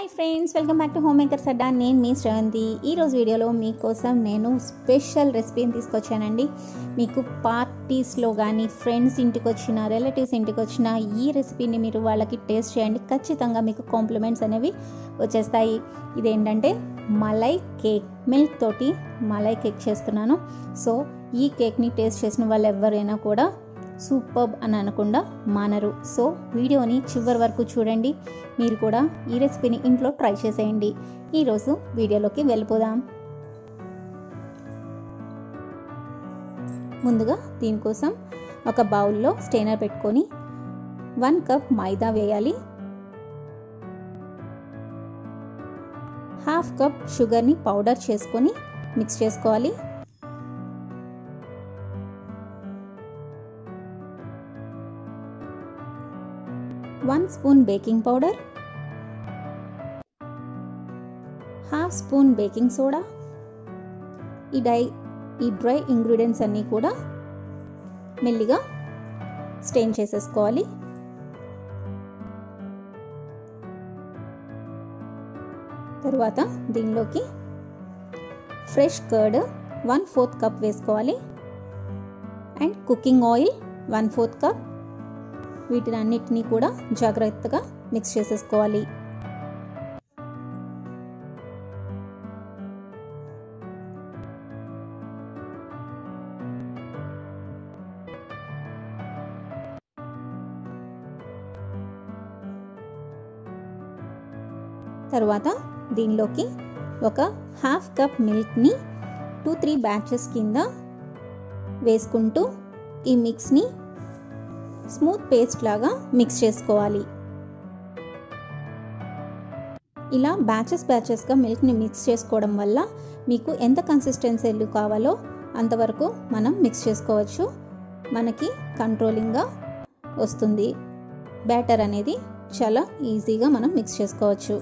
hi friends welcome back to home makers Adda నేను మీ శ్రవంతి ఈరోజు వీడియోలో మీకోసం నేను స్పెషల్ రెసిపీని తీసుకొచ్చానండి మీకు పార్టీస్లో కానీ ఫ్రెండ్స్ ఇంటికి వచ్చిన రిలేటివ్స్ ఇంటికి వచ్చిన ఈ రెసిపీని మీరు వాళ్ళకి టేస్ట్ చేయండి ఖచ్చితంగా మీకు కాంప్లిమెంట్స్ అనేవి వచ్చేస్తాయి ఇదేంటంటే మలై కేక్ మిల్క్ తోటి మలై కేక్ చేస్తున్నాను సో ఈ కేక్ని టేస్ట్ చేసిన వాళ్ళు ఎవరైనా కూడా సూపర్ అని అనకుండా మానరు సో వీడియోని చివరి వరకు చూడండి మీరు కూడా ఈ రెసిపీని ఇంట్లో ట్రై చేసేయండి ఈరోజు వీడియోలోకి వెళ్ళిపోదాం ముందుగా దీనికోసం ఒక బౌల్లో స్టెయినర్ పెట్టుకొని వన్ కప్ మైదా వేయాలి హాఫ్ కప్ షుగర్ని పౌడర్ చేసుకొని మిక్స్ చేసుకోవాలి one spoon baking powder half spoon baking soda ఈ డై ఈ డ్రై ఇంగ్రీడియంట్స్ అన్నీ కూడా మెల్లిగా స్టెయిన్ చేసేసుకోవాలి తరువాత దీనిలోకి fresh curd one fourth cup వేసుకోవాలి and cooking oil one fourth cup వీటిని అన్నిటినీ కూడా జాగ్రత్తగా మిక్స్ చేసేసుకోవాలి తర్వాత దీనిలోకి ఒక హాఫ్ కప్ మిల్క్ని టూ త్రీ బ్యాచెస్ కింద వేసుకుంటూ ఈ మిక్స్ని స్మూత్ పేస్ట్ లాగా మిక్స్ చేసుకోవాలి ఇలా బ్యాచెస్ బ్యాచెస్గా మిల్క్ని మిక్స్ చేసుకోవడం వల్ల మీకు ఎంత కన్సిస్టెన్సీలు కావాలో అంతవరకు మనం మిక్స్ చేసుకోవచ్చు మనకి కంట్రోలింగ్గా వస్తుంది బ్యాటర్ అనేది చాలా ఈజీగా మనం మిక్స్ చేసుకోవచ్చు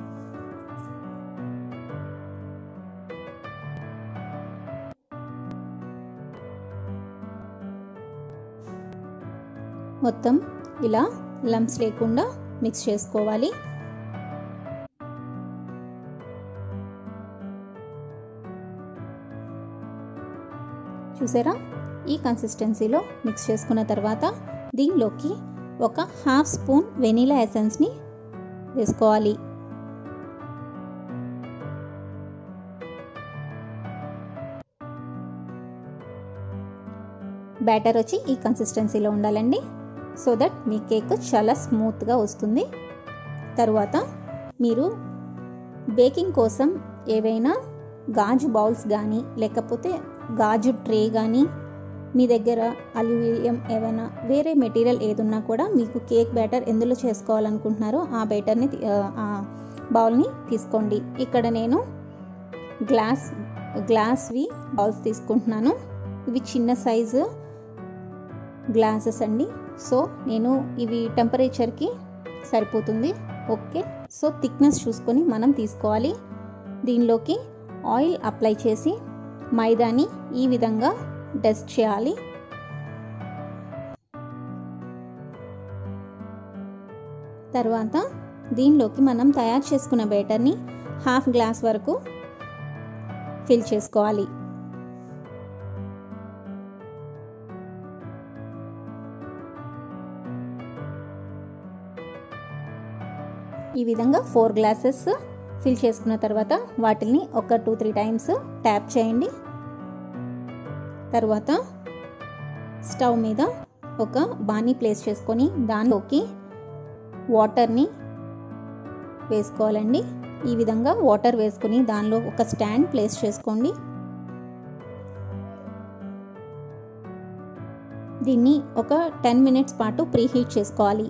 మొత్తం ఇలా లంప్స్ లేకుండా మిక్స్ చేసుకోవాలి చూసారా ఈ కన్సిస్టెన్సీలో మిక్స్ చేసుకున్న తర్వాత దీనిలోకి ఒక హాఫ్ స్పూన్ వెనీలా ఎసెన్స్ని వేసుకోవాలి బ్యాటర్ వచ్చి ఈ కన్సిస్టెన్సీలో ఉండాలండి సో దట్ మీ కేక్ చాలా స్మూత్గా వస్తుంది తరువాత మీరు బేకింగ్ కోసం ఏవైనా గాజు బౌల్స్ కానీ లేకపోతే గాజు ట్రే కానీ మీ దగ్గర అల్యూమినియం ఏవైనా వేరే మెటీరియల్ ఏదున్నా కూడా మీకు కేక్ బ్యాటర్ ఎందులో చేసుకోవాలనుకుంటున్నారో ఆ బ్యాటర్ని ఆ బౌల్ని తీసుకోండి ఇక్కడ నేను గ్లాస్ గ్లాస్వి బౌల్స్ తీసుకుంటున్నాను ఇవి చిన్న సైజు గ్లాసెస్ అండి సో నేను ఇవి టెంపరేచర్కి సరిపోతుంది ఓకే సో థిక్నెస్ చూసుకొని మనం తీసుకోవాలి దీనిలోకి ఆయిల్ అప్లై చేసి మైదాని ఈ విధంగా డస్ట్ చేయాలి తర్వాత దీనిలోకి మనం తయారు చేసుకున్న బేటర్ని హాఫ్ గ్లాస్ వరకు ఫిల్ చేసుకోవాలి ఈ విధంగా ఫోర్ గ్లాసెస్ ఫిల్ చేసుకున్న తర్వాత వాటిని ఒక టూ త్రీ టైమ్స్ ట్యాప్ చేయండి తర్వాత స్టవ్ మీద ఒక బాణీ ప్లేస్ చేసుకొని దానిలోకి వాటర్ని వేసుకోవాలండి ఈ విధంగా వాటర్ వేసుకొని దానిలో ఒక స్టాండ్ ప్లేస్ చేసుకోండి దీన్ని ఒక టెన్ మినిట్స్ పాటు ప్రీహీట్ చేసుకోవాలి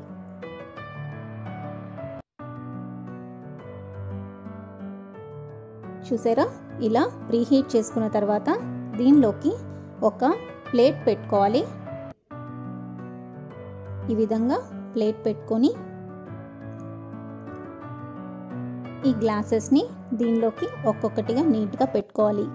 చూసారా ఇలా ప్రీహీట్ చేసుకున్న తర్వాత దీనిలోకి ఒక ప్లేట్ పెట్టుకోవాలి ఈ విధంగా ప్లేట్ పెట్టుకొని ఈ గ్లాసెస్ని దీనిలోకి ఒక్కొక్కటిగా నీట్గా పెట్టుకోవాలి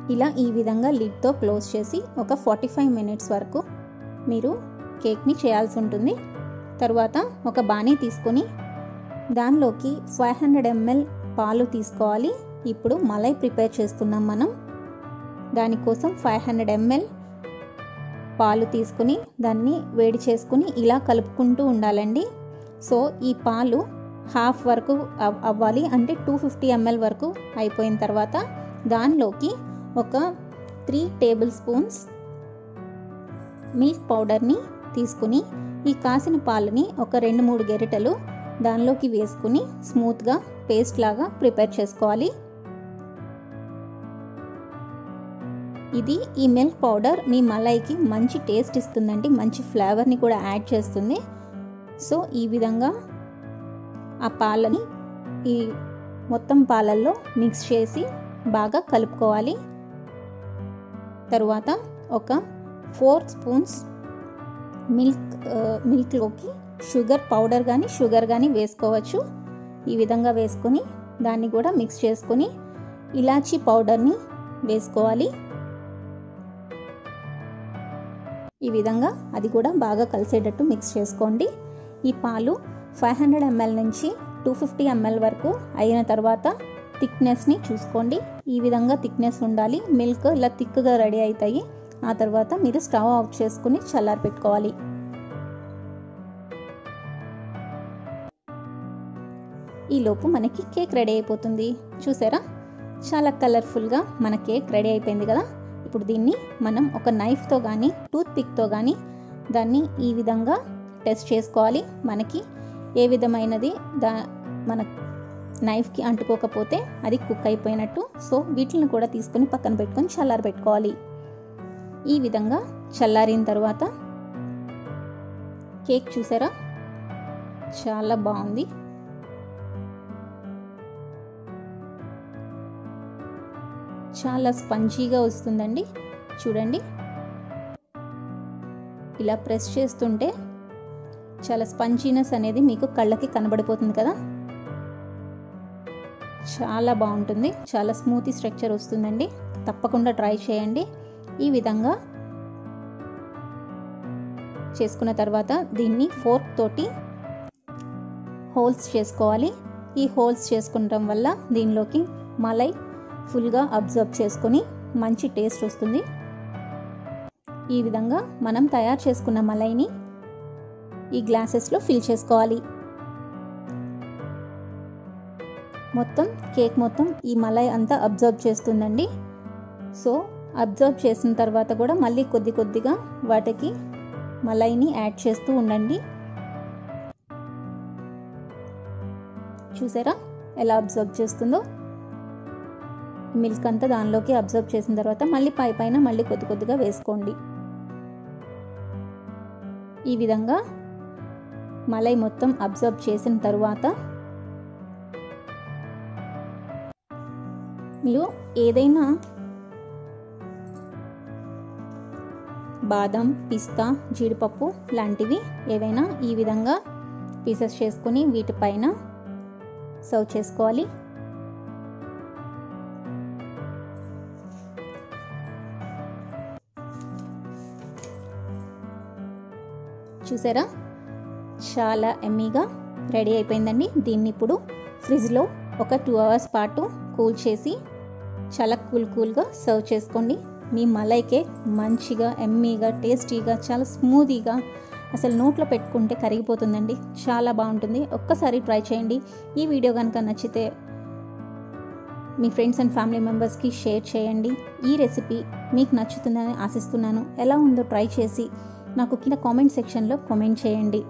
ఇలా ఈ విధంగా లిడ్తో క్లోజ్ చేసి ఒక ఫార్టీ ఫైవ్ మినిట్స్ వరకు మీరు కేక్ని చేయాల్సి ఉంటుంది తర్వాత ఒక బాణీ తీసుకొని దానిలోకి ఫైవ్ హండ్రెడ్ ఎంఎల్ పాలు తీసుకోవాలి ఇప్పుడు మలై ప్రిపేర్ చేస్తున్నాం మనం దానికోసం ఫైవ్ హండ్రెడ్ ఎంఎల్ పాలు తీసుకుని దాన్ని వేడి చేసుకుని ఇలా కలుపుకుంటూ ఉండాలండి సో ఈ పాలు హాఫ్ వరకు అవ్వాలి అంటే టూ ఫిఫ్టీ ఎంఎల్ వరకు అయిపోయిన తర్వాత దానిలోకి ఒక త్రీ టేబుల్ స్పూన్స్ మిల్క్ పౌడర్ని తీసుకుని ఈ కాసిన పాలని ఒక రెండు మూడు గెరిటెలు దానిలోకి వేసుకుని స్మూత్గా పేస్ట్ లాగా ప్రిపేర్ చేసుకోవాలి ఇది ఈ మిల్క్ పౌడర్ మీ మలైకి మంచి టేస్ట్ ఇస్తుందండి మంచి ఫ్లేవర్ని కూడా యాడ్ చేస్తుంది సో ఈ విధంగా ఆ పాలని ఈ మొత్తం పాలల్లో మిక్స్ చేసి బాగా కలుపుకోవాలి తరువాత ఒక ఫోర్ స్పూన్స్ మిల్క్ మిల్క్లోకి షుగర్ పౌడర్ కానీ షుగర్ కానీ వేసుకోవచ్చు ఈ విధంగా వేసుకొని దాన్ని కూడా మిక్స్ చేసుకొని ఇలాచీ పౌడర్ని వేసుకోవాలి ఈ విధంగా అది కూడా బాగా కలిసేటట్టు మిక్స్ చేసుకోండి ఈ పాలు ఫైవ్ హండ్రెడ్ ఎంఎల్ నుంచి టూ ఫిఫ్టీ ఎంఎల్ వరకు అయిన తర్వాత థిక్నెస్ని చూసుకోండి ఈ విధంగా థిక్నెస్ ఉండాలి మిల్క్ ఇలా థిక్గా రెడీ అవుతాయి ఆ తర్వాత మీరు స్టవ్ ఆఫ్ చేసుకుని చల్లారి పెట్టుకోవాలి ఈలోపు మనకి కేక్ రెడీ అయిపోతుంది చూసారా చాలా కలర్ఫుల్గా మన కేక్ రెడీ అయిపోయింది కదా ఇప్పుడు దీన్ని మనం ఒక నైఫ్తో కానీ టూత్ పిక్తో కానీ దాన్ని ఈ విధంగా టెస్ట్ చేసుకోవాలి మనకి ఏ విధమైనది దా మన నైఫ్కి అంటుకోకపోతే అది కుక్ అయిపోయినట్టు సో వీటిని కూడా తీసుకొని పక్కన పెట్టుకొని చల్లారి పెట్టుకోవాలి ఈ విధంగా చల్లారిన తర్వాత కేక్ చూసారా చాలా బాగుంది చాలా స్పంజీగా వస్తుందండి చూడండి ఇలా ప్రెస్ చేస్తుంటే చాలా స్పంజీనెస్ అనేది మీకు కళ్ళకి కనబడిపోతుంది కదా చాలా బాగుంటుంది చాలా స్మూతీ స్ట్రక్చర్ వస్తుందండి తప్పకుండా ట్రై చేయండి ఈ విధంగా చేసుకున్న తర్వాత దీన్ని ఫోర్క్ తోటి హోల్స్ చేసుకోవాలి ఈ హోల్స్ చేసుకుంటాం వల్ల దీనిలోకి మలై ఫుల్గా అబ్జర్వ్ చేసుకొని మంచి టేస్ట్ వస్తుంది ఈ విధంగా మనం తయారు చేసుకున్న మలైని ఈ గ్లాసెస్లో ఫిల్ చేసుకోవాలి మొత్తం కేక్ మొత్తం ఈ మలై అంతా అబ్జర్వ్ చేస్తుందండి సో అబ్జర్వ్ చేసిన తర్వాత కూడా మళ్ళీ కొద్ది కొద్దిగా వాటికి మలైని యాడ్ చేస్తూ ఉండండి చూసారా ఎలా అబ్జర్వ్ చేస్తుందో మిల్క్ అంతా దానిలోకి అబ్జర్వ్ చేసిన తర్వాత మళ్ళీ పై పైన మళ్ళీ కొద్ది కొద్దిగా వేసుకోండి ఈ విధంగా మలై మొత్తం అబ్జర్వ్ చేసిన తర్వాత మీరు ఏదైనా బాదం పిస్తా జీడిపప్పు లాంటివి ఏవైనా ఈ విధంగా పీసెస్ చేసుకొని వీటిపైన సర్వ్ చేసుకోవాలి చూసారా చాలా ఎమ్మీగా రెడీ అయిపోయిందండి దీన్ని ఇప్పుడు ఫ్రిడ్జ్లో ఒక టూ అవర్స్ పాటు కూల్ చేసి చాలా కూల్ కూల్గా సర్వ్ చేసుకోండి మీ మలై కేక్ మంచిగా ఎమ్మీగా టేస్టీగా చాలా స్మూదీగా అసలు నోట్లో పెట్టుకుంటే కరిగిపోతుందండి చాలా బాగుంటుంది ఒక్కసారి ట్రై చేయండి ఈ వీడియో కనుక నచ్చితే మీ ఫ్రెండ్స్ అండ్ ఫ్యామిలీ మెంబర్స్కి షేర్ చేయండి ఈ రెసిపీ మీకు నచ్చుతుందని ఆశిస్తున్నాను ఎలా ఉందో ట్రై చేసి నాకు కింద కామెంట్ సెక్షన్లో కామెంట్ చేయండి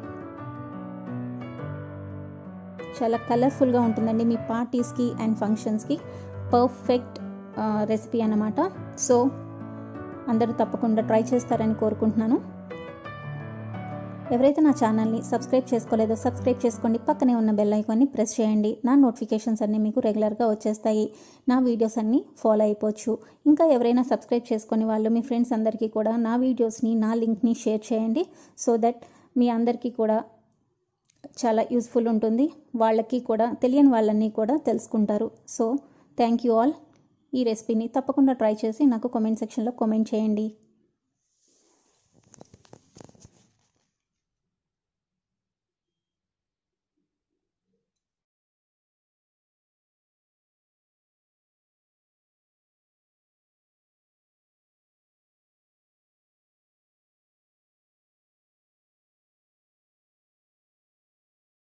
చాలా కలర్ఫుల్గా ఉంటుందండి మీ పార్టీస్కి అండ్ ఫంక్షన్స్కి పర్ఫెక్ట్ రెసిపీ అన్నమాట సో అందరూ తప్పకుండా ట్రై చేస్తారని కోరుకుంటున్నాను ఎవరైతే నా ఛానల్ని సబ్స్క్రైబ్ చేసుకోలేదో సబ్స్క్రైబ్ చేసుకోండి పక్కనే ఉన్న బెల్ ఐకాన్ని ప్రెస్ చేయండి నా నోటిఫికేషన్స్ అన్నీ మీకు రెగ్యులర్గా వచ్చేస్తాయి నా వీడియోస్ అన్నీ ఫాలో అయిపోవచ్చు ఇంకా ఎవరైనా సబ్స్క్రైబ్ చేసుకొని వాళ్ళు మీ ఫ్రెండ్స్ అందరికీ కూడా నా వీడియోస్ని నా లింక్ని షేర్ చేయండి సో దట్ మీ అందరికీ కూడా చాలా యూస్ఫుల్ ఉంటుంది వాళ్ళకి కూడా తెలియని వాళ్ళని కూడా తెలుసుకుంటారు సో థ్యాంక్ యూ ఆల్ ఈ రెసిపీని తప్పకుండా ట్రై చేసి నాకు కామెంట్ సెక్షన్లో కామెంట్ చేయండి